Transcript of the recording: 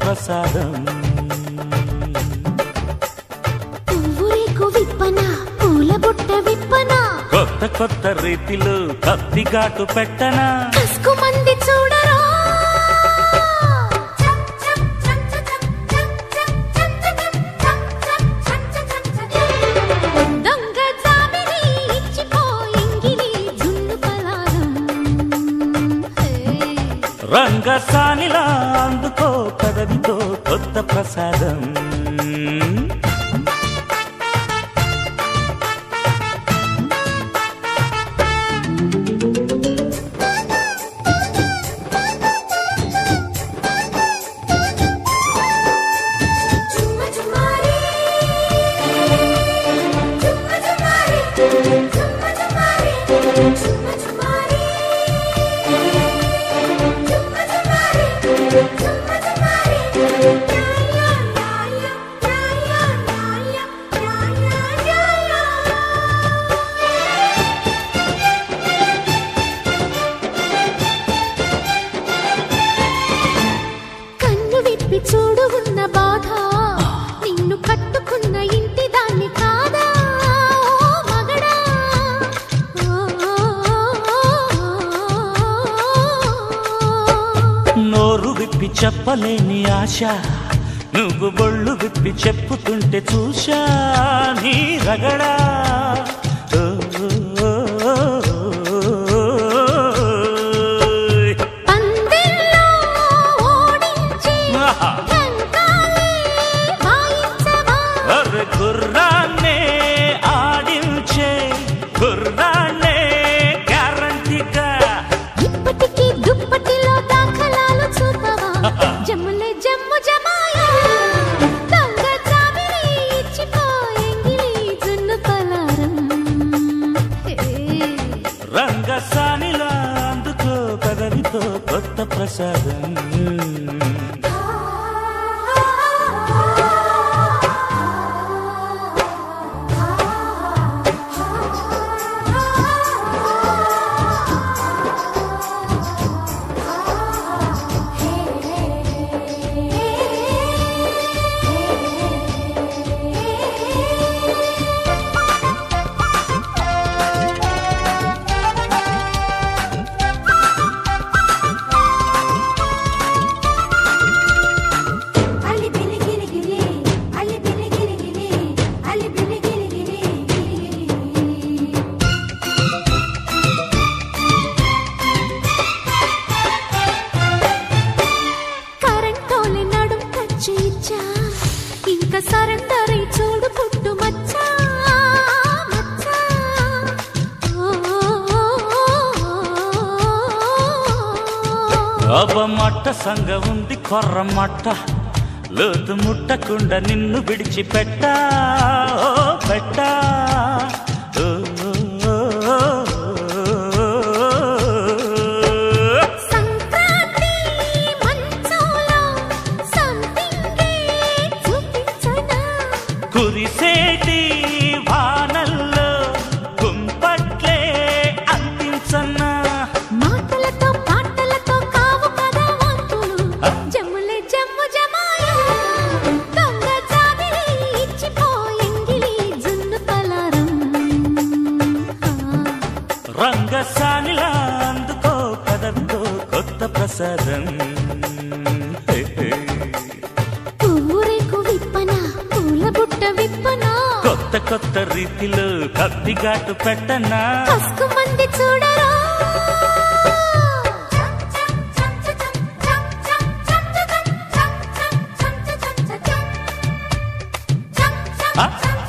ప్రసాదం పువ్వురేకు విప్పన పూల బుట్ట విప్పన కొత్త కొత్త రీతిలో కత్తిగాటు పెట్టనా కసుకు మంది చూడరా దొంగ జాబిలి ఇచ్చిపో ఎంగిలి జున్ను పలారం హే రంగసానిలా అందుకో కదవితో కొత్త ప్రసాదం చుమ్మ చుమ్మారి చుమ్మ చుమ్మారి చుమ్మ చుమ్మారి చుమ్మ చుమ్మారి చుమ్మ చుమ్మారి చుమ్మ చుమ్మారి యా యా యా యా యా యా యా కన్ను విప్పి చూడు ఉన్న బాధ నిన్ను కట్టుకున్న ఇంటి దాన్ని కాదా ఓ మగడా ఓ, ఓ, ఓ. నోరు విప్పి చెప్పలేని ఆశ నువ్వు బొళ్ళు విప్పి చెప్పుతుంటే చూశా నీ రగడా ఓ, ఓ, ఓ, ఓయ్. పందిర్లో ఓడించి ఆహా. లంకాలే వాయించవా అరే గుర్రాన్నే ఆడించే గుర్రాన్నే గ్యారంటీగా ఇప్పటికీ దుప్పటిలో దాఖలాలు చూపవా జమ్ములే జమ్ము జమాయా దొంగ జాబిలి ఇచ్చిపో ఎంగిలి జున్ను పలారం హే. రంగసానిలా అందుకో పదవితో కొత్త ప్రసాదం అలి బిలి గిలి గిలి అలి బిలి గిలి గిలి అలి బిలి గిలి గిలి గిలి గిలి కరెంటోలే నడుం కచ్చి ఇచ్చా ఇంకా సరెండర్ అయి చూడు పుట్టు మచ్చా మచ్చా ఓ, ఓ, ఓ, ఓ. అబమట్ట సంగ ఉంది కొర్రమట్ట లోతు ముట్టకుండా నిన్ను విడిచిపెట్ట ఓ పెట్ట ఓ, ఓ, ఓ, ఓ. సంక్రాంతి మంచంలో సంపింగే చూపించనా కురిసేటి వానల్లో కుంపట్లే అందించన్నా మాటలతో పాటలతో కావు కదా వంతులు జమ్ములే జమ్ము జమాయా దొంగ జాబిలి ఇచ్చిపో ఎంగిలి జున్ను పలారం రంగసానిలా అందుకో పదవితో కొత్త ప్రసాదం హే, హే. పువ్వురేకు విప్పన పూల బుట్ట విప్పన కొత్త కొత్త రీతిలో కత్తిగాటు పెట్టనా కసుకు మంది చూడరా ఆ?